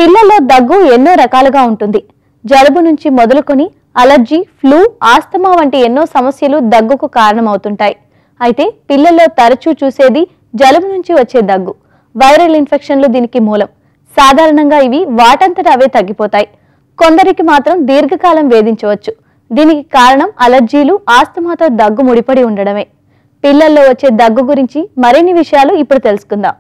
పిల్లల్లో దగ్గు ఎన్నో రకాలుగా ఉంటుంది జలుబు నుంచి మొదలుకొని అలర్జీ ఫ్లూ ఆస్తమా వంటి ఎన్నో సమస్యలు దగ్గుకు కారణమవుతుంటాయి అయితే పిల్లల్లో తరచూ చూసేది జలుబు నుంచి వచ్చే దగ్గు వైరల్ ఇన్ఫెక్షన్లు దీనికి మూలం సాధారణంగా ఇవి వాటంతట అవే తగ్గిపోతాయి కొందరికి మాత్రం దీర్ఘకాలం వేధించవచ్చు దీనికి కారణం అలర్జీలు ఆస్తమాతో దగ్గు ముడిపడి ఉండడమే పిల్లల్లో వచ్చే దగ్గు గురించి మరిన్ని విషయాలు ఇప్పుడు తెలుసుకుందాం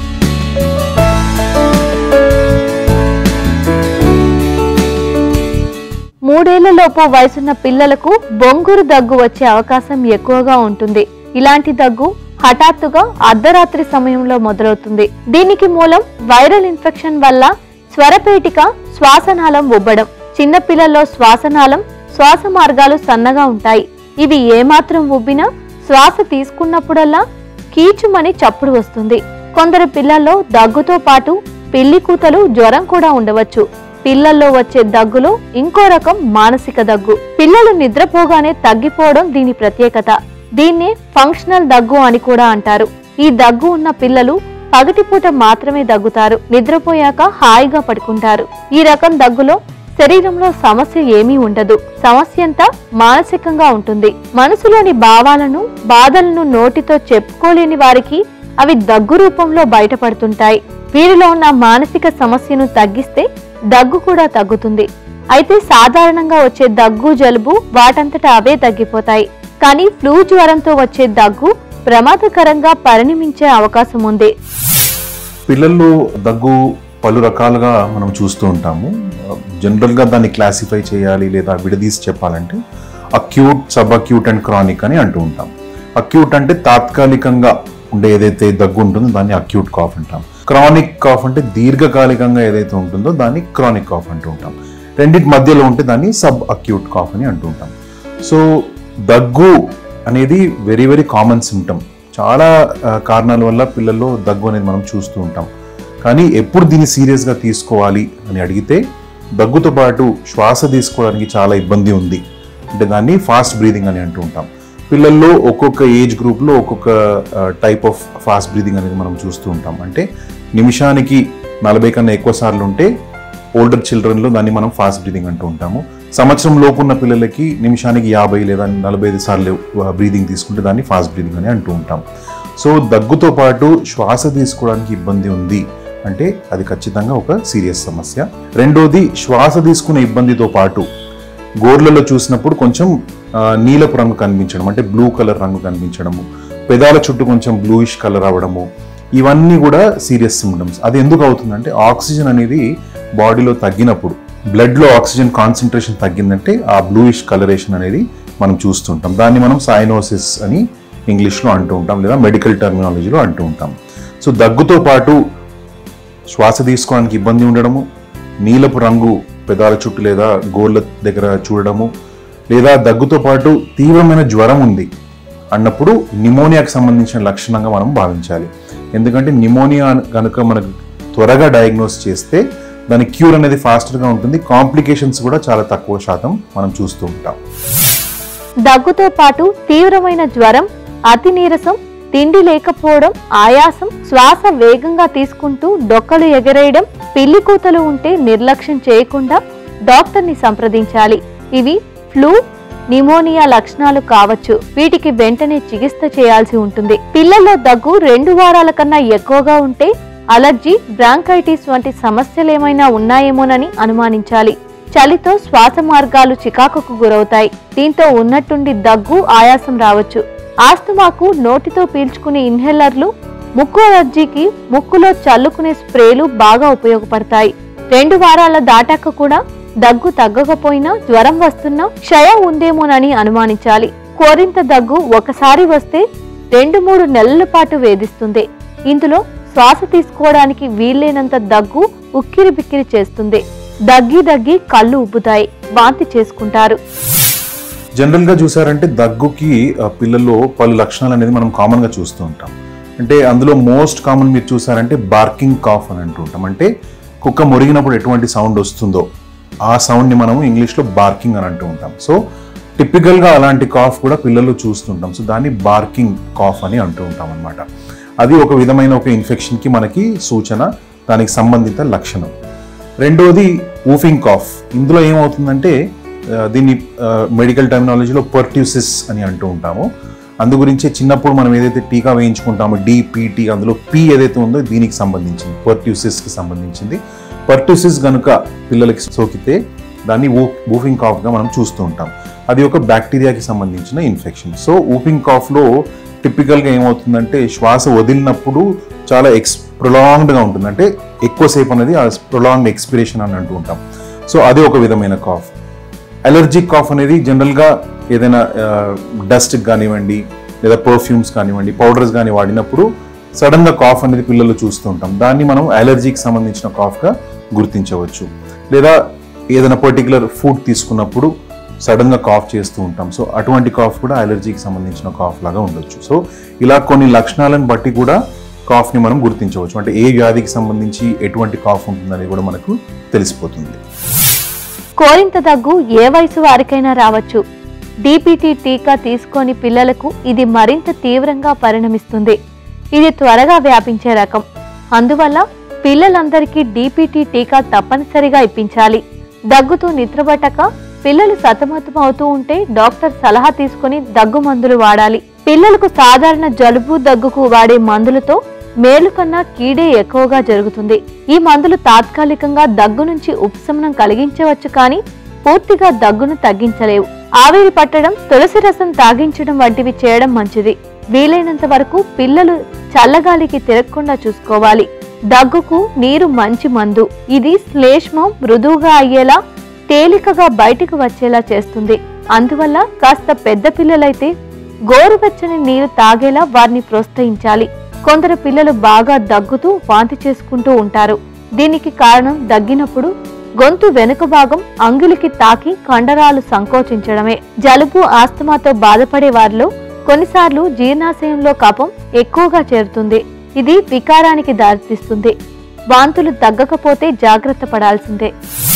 మూడేళ్లలోపు వయసున్న పిల్లలకు బొంగురు దగ్గు వచ్చే అవకాశం ఎక్కువగా ఉంటుంది ఇలాంటి దగ్గు హఠాత్తుగా అర్ధరాత్రి సమయంలో మొదలవుతుంది దీనికి మూలం వైరల్ ఇన్ఫెక్షన్ వల్ల స్వరపేటిక శ్వాసనాళం ఉబ్బడం చిన్న పిల్లల్లో శ్వాసనాళం శ్వాస మార్గాలు సన్నగా ఉంటాయి ఇవి ఏమాత్రం ఉబ్బినా శ్వాస తీసుకున్నప్పుడల్లా కీచుమని చప్పుడు వస్తుంది కొందరు పిల్లల్లో దగ్గుతో పాటు పిల్లి కూతలు జ్వరం కూడా ఉండవచ్చు పిల్లల్లో వచ్చే దగ్గులో ఇంకో రకం మానసిక దగ్గు పిల్లలు నిద్రపోగానే తగ్గిపోవడం దీని ప్రత్యేకత దీన్నే ఫంక్షనల్ దగ్గు అని కూడా అంటారు ఈ దగ్గు ఉన్న పిల్లలు పగటిపూట మాత్రమే దగ్గుతారు నిద్రపోయాక హాయిగా పడుకుంటారు ఈ రకం దగ్గులో శరీరంలో సమస్య ఏమీ ఉండదు సమస్య అంతా మానసికంగా ఉంటుంది మనసులోని భావాలను బాధలను నోటితో చెప్పుకోలేని వారికి అవి దగ్గు రూపంలో బయటపడుతుంటాయి వీరిలో ఉన్న మానసిక సమస్యను తగ్గిస్తే దగ్గు కూడా తగ్గుతుంది అయితే సాధారణంగా వచ్చే దగ్గు జలుబు వాటంతట అవే తగ్గిపోతాయి కానీ ఫ్లూ జ్వరంతో వచ్చే దగ్గు ప్రమాదకరంగా పరిణమించే అవకాశం ఉంది పిల్లల్లో దగ్గు పలు రకాలుగా మనం చూస్తూ ఉంటాము జనరల్గా దాన్ని క్లాసిఫై చేయాలి లేదా విడదీసి చెప్పాలంటే acute sub acute and chronic అని అంటూ ఉంటాం అక్యూట్ అంటే తాత్కాలికంగా ఉండే ఏదైతే దగ్గు ఉంటుందో దాన్ని అక్యూట్ కాఫ్ అంటాం క్రానిక్ కాఫ్ అంటే దీర్ఘకాలికంగా ఏదైతే ఉంటుందో దాన్ని క్రానిక్ కాఫ్ అంటూ ఉంటాం రెండింటి మధ్యలో ఉంటే దాన్ని సబ్ అక్యూట్ కాఫ్ అని అంటూ ఉంటాం సో దగ్గు అనేది వెరీ వెరీ కామన్ సిమ్టమ్ చాలా ఆ, కారణాల వల్ల పిల్లల్లో దగ్గు అనేది మనం చూస్తూ ఉంటాం కానీ ఎప్పుడు దీన్ని సీరియస్గా తీసుకోవాలి అని అడిగితే దగ్గుతో పాటు శ్వాస తీసుకోవడానికి చాలా ఇబ్బంది ఉంది అంటే దాన్ని ఫాస్ట్ బ్రీదింగ్ అని అంటూ ఉంటాం పిల్లల్లో ఒక్కొక్క ఏజ్ గ్రూప్లో ఒక్కొక్క టైప్ ఆఫ్ ఫాస్ట్ బ్రీదింగ్ అనేది మనం చూస్తూ ఉంటాం అంటే నిమిషానికి నలభై కన్నా ఎక్కువ సార్లు ఉంటే ఓల్డర్ చిల్డ్రన్లో దాన్ని మనం ఫాస్ట్ బ్రీదింగ్ అంటూ ఉంటాము సంవత్సరం లోపు ఉన్న పిల్లలకి నిమిషానికి యాభై లేదా నలభై ఐదు సార్లు బ్రీదింగ్ తీసుకుంటే దాన్ని ఫాస్ట్ బ్రీదింగ్ అని అంటూ ఉంటాం సో దగ్గుతో పాటు శ్వాస తీసుకోవడానికి ఇబ్బంది ఉంది అంటే అది ఖచ్చితంగా ఒక సీరియస్ సమస్య రెండోది శ్వాస తీసుకునే ఇబ్బందితో పాటు గోర్లలో చూసినప్పుడు కొంచెం ఆ, నీలపు రంగు కనిపించడం అంటే బ్లూ కలర్ రంగు కనిపించడము పెదాల చుట్టూ కొంచెం బ్లూయిష్ కలర్ అవ్వడము ఇవన్నీ కూడా సీరియస్ సిమ్టమ్స్ అది ఎందుకు అవుతుందంటే ఆక్సిజన్ అనేది బాడీలో తగ్గినప్పుడు బ్లడ్లో ఆక్సిజన్ కాన్సన్ట్రేషన్ తగ్గిందంటే ఆ బ్లూయిష్ కలరేషన్ అనేది మనం చూస్తుంటాం దాన్ని మనం సైనోసిస్ అని ఇంగ్లీష్లో అంటూ ఉంటాం లేదా మెడికల్ టర్మినాలజీలో అంటూ ఉంటాం సో దగ్గుతో పాటు శ్వాస తీసుకోవడానికి ఇబ్బంది ఉండడము నీలపు రంగు పెదాల చుట్టూ లేదా గోళ్ళ దగ్గర చూడడము లేదా దగ్గుతో పాటు తీవ్రమైన జ్వరం ఉంది అన్నప్పుడు నిమోనియాకి సంబంధించిన లక్షణంగా మనం భావించాలి ఎందుకంటే నిమోనియా కనుక మనకు త్వరగా డయాగ్నోస్ చేస్తే దాని క్యూర్ అనేది ఫాస్టర్గా ఉంటుంది కాంప్లికేషన్స్ కూడా చాలా తక్కువ శాతం మనం చూస్తూ ఉంటాం దగ్గుతో పాటు తీవ్రమైన జ్వరం అతి నీరసం తిండి లేకపోవడం ఆయాసం శ్వాస వేగంగా తీసుకుంటూ డొక్కలు ఎగరేయడం పిల్లి కూతలు ఉంటే నిర్లక్ష్యం చేయకుండా డాక్టర్ని సంప్రదించాలి ఇవి ఫ్లూ నిమోనియా లక్షణాలు కావచ్చు వీటికి వెంటనే చికిత్స చేయాల్సి ఉంటుంది పిల్లల్లో దగ్గు రెండు వారాల కన్నా ఎక్కువగా ఉంటే అలర్జీ బ్రాంకైటిస్ వంటి సమస్యలేమైనా ఉన్నాయేమోనని అనుమానించాలి చలితో శ్వాస మార్గాలు చికాకుకు గురవుతాయి దీంతో ఉన్నట్టుండి దగ్గు ఆయాసం రావచ్చు ఆస్తమాకు నోటితో పీల్చుకునే ఇన్హేలర్లు ముక్కు అలర్జీకి ముక్కులో చల్లుకునే స్ప్రేలు బాగా ఉపయోగపడతాయి రెండు వారాల దాటాక కూడా దగ్గు తగ్గకపోయినా జ్వరం వస్తున్నా క్షయ ఉందేమోనని అనుమానించాలి కోరింత దగ్గు ఒకసారి వస్తే రెండు మూడు నెలల పాటు వేధిస్తుంది ఇందులో శ్వాస తీసుకోవడానికి వీల్లేనంత దగ్గు ఉక్కిరి బిక్కిరి చేస్తుంది దగ్గి దగ్గి కళ్ళు ఉబ్బుతాయి వాంతి చేసుకుంటారు జనరల్గా చూసారంటే దగ్గుకి ఆ, పిల్లల్లో పలు లక్షణాలు అనేది మనం కామన్గా చూస్తూ ఉంటాం అంటే అందులో మోస్ట్ కామన్ మీరు చూసారంటే బార్కింగ్ కాఫ్ అని అంటూ ఉంటాం అంటే కుక్క మురిగినప్పుడు ఎటువంటి సౌండ్ వస్తుందో ఆ సౌండ్ని మనము ఇంగ్లీష్లో బార్కింగ్ అని అంటూ ఉంటాం సో టిపికల్గా అలాంటి కాఫ్ కూడా పిల్లల్లో చూస్తుంటాం సో దాన్ని బార్కింగ్ కాఫ్ అని అంటూ ఉంటాం అనమాట అది ఒక విధమైన ఒక ఇన్ఫెక్షన్కి మనకి సూచన దానికి సంబంధిత లక్షణం రెండోది ఊఫింగ్ కాఫ్ ఇందులో ఏమవుతుందంటే ఆ, దీన్ని మెడికల్ టెర్మినాలజీలో పర్ట్యూసిస్ అని అంటూ ఉంటాము అందు గురించి చిన్నప్పుడు మనం ఏదైతే టీకా వేయించుకుంటామో డిపిటి అందులో పి ఏదైతే ఉందో దీనికి సంబంధించింది పర్ట్యూసిస్కి సంబంధించింది పర్ట్యూసిస్ గనుక పిల్లలకి సోకితే దాన్ని ఊ ఊఫింగ్ కాఫ్గా మనం చూస్తూ ఉంటాం అది ఒక బ్యాక్టీరియాకి సంబంధించిన ఇన్ఫెక్షన్ సో ఊఫింగ్ కాఫ్లో టిపికల్గా ఏమవుతుందంటే శ్వాస వదిలినప్పుడు చాలా ఎక్స్ ప్రొలాంగ్డ్గా ఉంటుంది అంటే ఎక్కువసేపు అనేది ఆ ప్రొలాంగ్డ్ ఎక్స్పిరేషన్ అని అంటూ ఉంటాం సో అది ఒక విధమైన కాఫ్ అలర్జిక్ కాఫ్ అనేది జనరల్గా ఏదైనా డస్ట్ కానివ్వండి లేదా పర్ఫ్యూమ్స్ కానివ్వండి పౌడర్స్ కానీ వాడినప్పుడు సడన్గా కాఫ్ అనేది పిల్లలు చూస్తూ ఉంటాం దాన్ని మనం అలర్జీకి సంబంధించిన కాఫ్గా గుర్తించవచ్చు లేదా ఏదైనా పర్టికులర్ ఫుడ్ తీసుకున్నప్పుడు సడన్గా కాఫ్ చేస్తూ ఉంటాం సో అటువంటి కాఫ్ కూడా అలర్జీకి సంబంధించిన కాఫ్ లాగా ఉండొచ్చు సో ఇలా కొన్ని లక్షణాలను బట్టి కూడా కాఫ్ని మనం గుర్తించవచ్చు అంటే ఏ వ్యాధికి సంబంధించి ఎటువంటి కాఫ్ ఉంటుందని కూడా మనకు తెలిసిపోతుంది కోరింత దగ్గు ఏ వయసు వారికైనా రావచ్చు డిపిటి టీకా తీసుకొని పిల్లలకు ఇది మరింత తీవ్రంగా పరిణమిస్తుంది ఇది త్వరగా వ్యాపించే రకం అందువల్ల పిల్లలందరికీ డిపిటి టీకా తప్పనిసరిగా ఇప్పించాలి దగ్గుతూ నిద్రపట్టక పిల్లలు సతమతం అవుతూ ఉంటే డాక్టర్ సలహా తీసుకొని దగ్గు మందులు వాడాలి పిల్లలకు సాధారణ జలుబు దగ్గుకు వాడే మందులతో మేలు కన్నా కీడే ఎక్కువగా జరుగుతుంది ఈ మందులు తాత్కాలికంగా దగ్గు నుంచి ఉపశమనం కలిగించవచ్చు కానీ పూర్తిగా దగ్గును తగ్గించలేవు ఆవిరి పట్టడం తులసి రసం తాగించడం వంటివి చేయడం మంచిది వీలైనంత వరకు పిల్లలు చల్లగాలికి తిరగకుండా చూసుకోవాలి దగ్గుకు నీరు మంచి మందు ఇది శ్లేష్మం మృదువుగా అయ్యేలా తేలికగా బయటకు వచ్చేలా చేస్తుంది అందువల్ల కాస్త పెద్ద పిల్లలైతే గోరువెచ్చని నీరు తాగేలా వారిని ప్రోత్సహించాలి కొందరు పిల్లలు బాగా దగ్గుతూ వాంతి చేసుకుంటూ ఉంటారు దీనికి కారణం దగ్గినప్పుడు గొంతు వెనుక భాగం అంగులికి తాకి కండరాలు సంకోచించడమే జలుబు ఆస్తమాతో బాధపడే వారిలో కొన్నిసార్లు జీర్ణాశయంలో కఫం ఎక్కువగా చేరుతుంది ఇది వికారానికి దారితీస్తుంది వాంతులు తగ్గకపోతే జాగ్రత్త పడాల్సిందే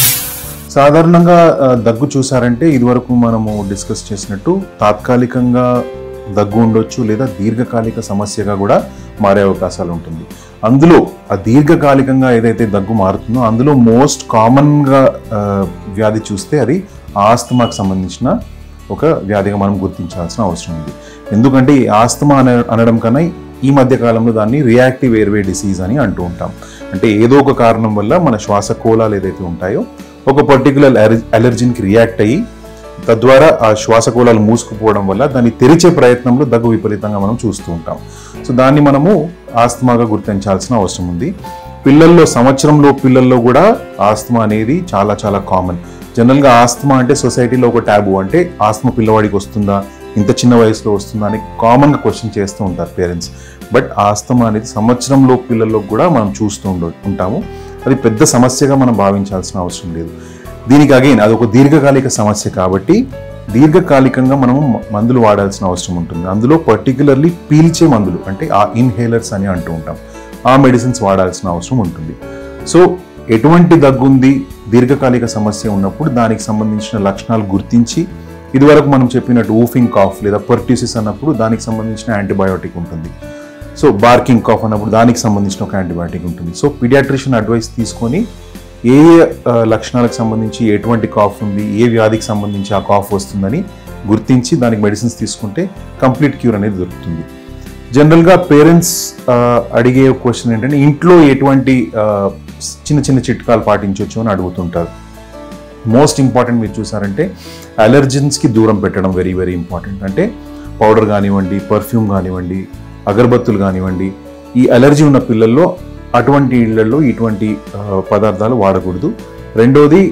సాధారణంగా ఆ, దగ్గు చూసారంటే ఇదివరకు మనము డిస్కస్ చేసినట్టు తాత్కాలికంగా దగ్గు ఉండొచ్చు లేదా దీర్ఘకాలిక సమస్యగా కూడా మారే అవకాశాలు ఉంటుంది అందులో ఆ దీర్ఘకాలికంగా ఏదైతే దగ్గు మారుతుందో అందులో మోస్ట్ కామన్గా వ్యాధి చూస్తే అది ఆస్తమాకు సంబంధించిన ఒక వ్యాధిగా మనం గుర్తించాల్సిన అవసరం ఉంది ఎందుకంటే ఈ ఆస్తమా అన అనడం కన్నా ఈ మధ్య కాలంలో దాన్ని రియాక్టివ్ ఎయిర్వే డిసీజ్ అని అంటూ ఉంటాం అంటే ఏదో ఒక కారణం వల్ల మన శ్వాసకోళాలు ఏదైతే ఉంటాయో ఒక పర్టికులర్ అలర్జీకి రియాక్ట్ అయ్యి తద్వారా ఆ శ్వాసకోళాలు మూసుకుపోవడం వల్ల దాన్ని తెరిచే ప్రయత్నంలో దగ్గు విపరీతంగా మనం చూస్తూ ఉంటాం సో దాన్ని మనము ఆస్తమాగా గుర్తించాల్సిన అవసరం ఉంది పిల్లల్లో సంవత్సరంలో పిల్లల్లో కూడా ఆస్తమా అనేది చాలా చాలా కామన్ జనరల్గా ఆస్తమా అంటే సొసైటీలో ఒక ట్యాబు అంటే ఆస్తమా పిల్లవాడికి వస్తుందా ఇంత చిన్న వయసులో వస్తుందా అని కామన్గా క్వశ్చన్ చేస్తూ ఉంటారు పేరెంట్స్ బట్ ఆస్తమా అనేది సంవత్సరంలో పిల్లల్లో కూడా మనం చూస్తూ ఉండ ఉంటాము అది పెద్ద సమస్యగా మనం భావించాల్సిన అవసరం లేదు దీనికి అగైన్ అది ఒక దీర్ఘకాలిక సమస్య కాబట్టి దీర్ఘకాలికంగా మనము మ- మందులు వాడాల్సిన అవసరం ఉంటుంది అందులో పర్టికులర్లీ పీల్చే మందులు అంటే ఆ ఇన్హేలర్స్ అని అంటూ ఉంటాం ఆ మెడిసిన్స్ వాడాల్సిన అవసరం ఉంటుంది సో ఎటువంటి దగ్గుంది దీర్ఘకాలిక సమస్య ఉన్నప్పుడు దానికి సంబంధించిన లక్షణాలు గుర్తించి ఇదివరకు మనం చెప్పినట్టు ఊఫింగ్ కాఫ్ లేదా పర్ట్యూసిస్ అన్నప్పుడు దానికి సంబంధించిన యాంటీబయోటిక్ ఉంటుంది సో బార్కింగ్ కాఫ్ అన్నప్పుడు దానికి సంబంధించిన ఒక యాంటీబయాటిక్ ఉంటుంది సో పీడియాట్రిషియన్ అడ్వైస్ తీసుకొని ఏ ఏ ఆ, లక్షణాలకు సంబంధించి ఎటువంటి కాఫ్ ఉంది ఏ వ్యాధికి సంబంధించి ఆ కాఫ్ వస్తుందని గుర్తించి దానికి మెడిసిన్స్ తీసుకుంటే కంప్లీట్ క్యూర్ అనేది దొరుకుతుంది జనరల్గా పేరెంట్స్ అడిగే క్వశ్చన్ ఏంటంటే ఇంట్లో ఎటువంటి ఆ, చిన్న చిన్న చిట్కాలు పాటించవచ్చు అని అడుగుతుంటారు మోస్ట్ ఇంపార్టెంట్ మీరు చూసారంటే అలర్జెన్స్కి దూరం పెట్టడం వెరీ వెరీ ఇంపార్టెంట్ అంటే పౌడర్ కానివ్వండి పర్ఫ్యూమ్ కానివ్వండి అగరబత్తులు కానివ్వండి ఈ అలర్జీ ఉన్న పిల్లల్లో అటువంటి ఇళ్లలో ఇటువంటి ఆ, పదార్థాలు వాడకూడదు రెండోది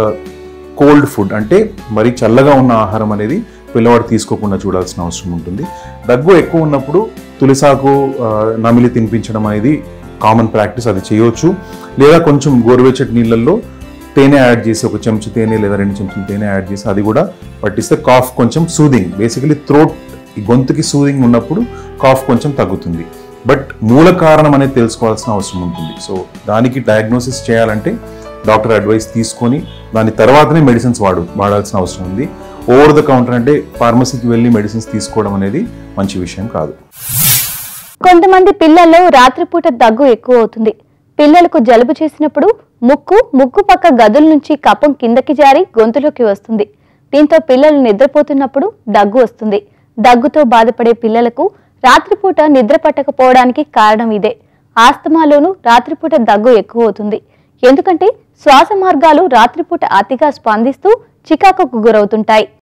కోల్డ్ ఫుడ్ అంటే మరి చల్లగా ఉన్న ఆహారం అనేది పిల్లవాడు తీసుకోకుండా చూడాల్సిన అవసరం ఉంటుంది దగ్గు ఎక్కువ ఉన్నప్పుడు తులసాకు ఆ, నమిలి తినిపించడం అనేది కామన్ ప్రాక్టీస్ అది చేయొచ్చు లేదా కొంచెం గోరువెచ్చటి నీళ్ళల్లో తేనె యాడ్ చేసి ఒక చెంచు తేనె లేదా రెండు చెంచులు తేనె యాడ్ చేసి అది కూడా పట్టిస్తే కాఫ్ కొంచెం సూదింగ్ బేసికలీ థ్రోట్ ఈ గొంతుకి సూదింగ్ ఉన్నప్పుడు కాఫ్ కొంచెం తగ్గుతుంది బట్ మూల కారణం అనేది తెలుసుకోవాల్సిన అవసరం ఉంటుంది సో దానికి డయాగ్నోసిస్ చేయాలంటే డాక్టర్ అడ్వైస్ తీసుకొని దాని తర్వాతనే మెడిసిన్స్ వాడు వాడాల్సిన అవసరం ఉంది ఓవర్ ద కౌంటర్ అంటే ఫార్మసీకి వెళ్ళి మెడిసిన్స్ తీసుకోవడం అనేది మంచి విషయం కాదు కొంతమంది పిల్లల్లో రాత్రిపూట దగ్గు ఎక్కువ అవుతుంది పిల్లలకు జలుబు చేసినప్పుడు ముక్కు ముక్కు పక్క గదుల నుంచి కపం కిందకి జారి గొంతులోకి వస్తుంది దీంతో పిల్లలు నిద్రపోతున్నప్పుడు దగ్గు వస్తుంది దగ్గుతో బాధపడే పిల్లలకు రాత్రిపూట నిద్ర పట్టకపోవడానికి కారణం ఇదే ఆస్తమాలోనూ రాత్రిపూట దగ్గు ఎక్కువ అవుతుంది ఎందుకంటే శ్వాస మార్గాలు రాత్రిపూట అతిగా స్పందిస్తూ చికాకుకు గురవుతుంటాయి